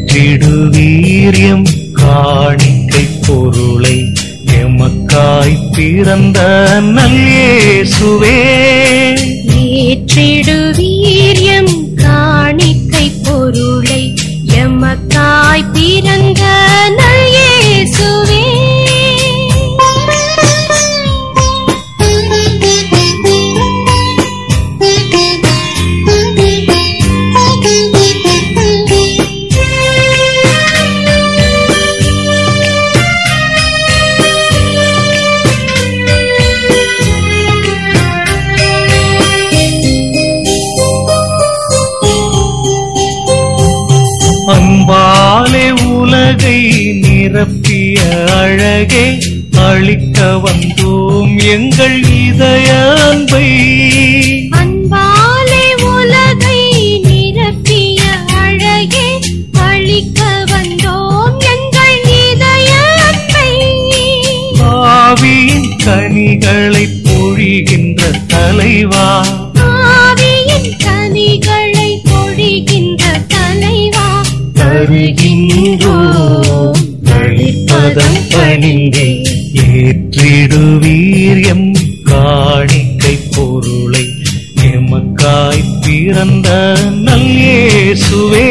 ஏற்றிடுவீரியம் காணிக்கை பொருளை எமக்காய் பிறந்த நல்லேசுவே ஏற்றிடுவீரியம் காணிக்கை பொருளை எமக்காய் பிறந்த நல் இயேசுவே அன்பாலே உலகை நிரப்பிய அழகே அளிக்க வந்தோம் எங்கள் இதய அன்பை அன்பாலே உலகை நிரப்பிய அழகே அழிக்க வந்தோம் எங்கள் இதய அன்பை ஆவியின் கனிகளை பொழிகின்ற தலைவா ஆவியின் கனிகளை பொழிகின்ற தலைவா தருகின்றோம் தளிப்பதம் பணிந்தே ஏற்றிடுவீரியம் காணிக்கை பொருளை எமக்காய் பிறந்த நல்லேசுவே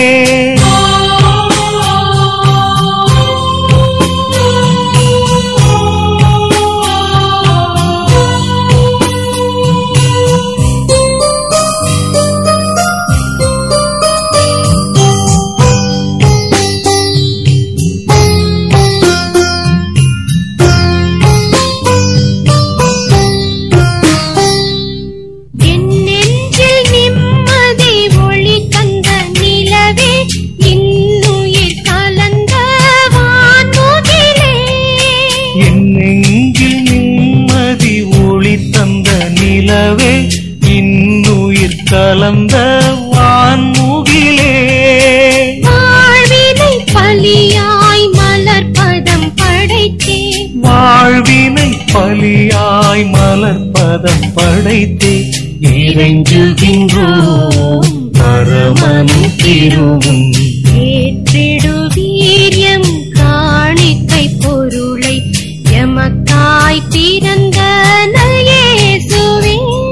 என் நெஞ்சில் நிம்மதி ஒளி தந்த நிலவே இன்னுயிர் கலந்த வான்முகிலே என் நெஞ்சில் நிம்மதி ஒளி தந்த நிலவே இன்னுயிர் கலந்த வான்முகிலே வாழ்வினை பலியாய் மலர்பதம் படைத்தே வாழ்வினை பலியாய் மலர்பதம் படைத்தே இறைஞ்சுகின்றோம் பரமனும் திருவும் ஏற்றிடுவீரியம் காணிக்கை பொருளை எமக்காய் பிறந்த நல் இயேசுவே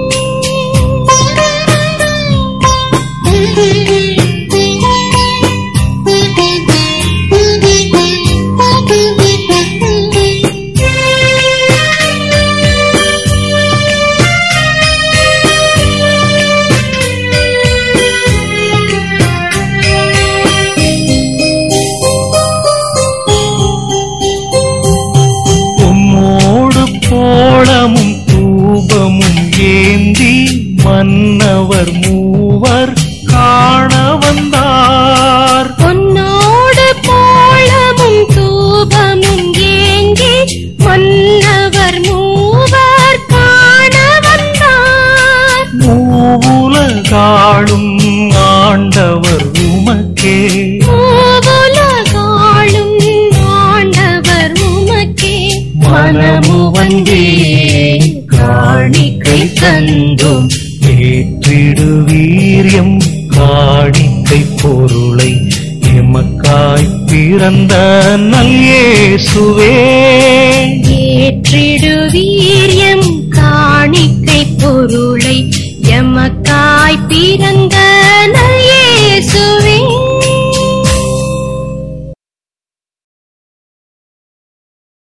உம்மோடு போளமும் தூபமும் ஏந்தி மன்னவர் மூவர் காண வந்தார் பொன்னோடு போளமும் தூபமும் ஏங்கி மன்னவர் மூவர் காண வந்தார் மூவுலகாளும் ஆண்டவர் உமக்கே மூவுலகாளும் ஆண்டவர் உமக்கே மனமு வந்தே காணிக்கை தந்தோம் ஏற்றிடுவீரியம் காணிக்கை பொருளை எமக்காய் பிறந்த நல்லேசுவே ஏற்றிடுவீரியம் காணிக்கை பொருளை எமக்காய் பிறந்த நல் இயேசுவே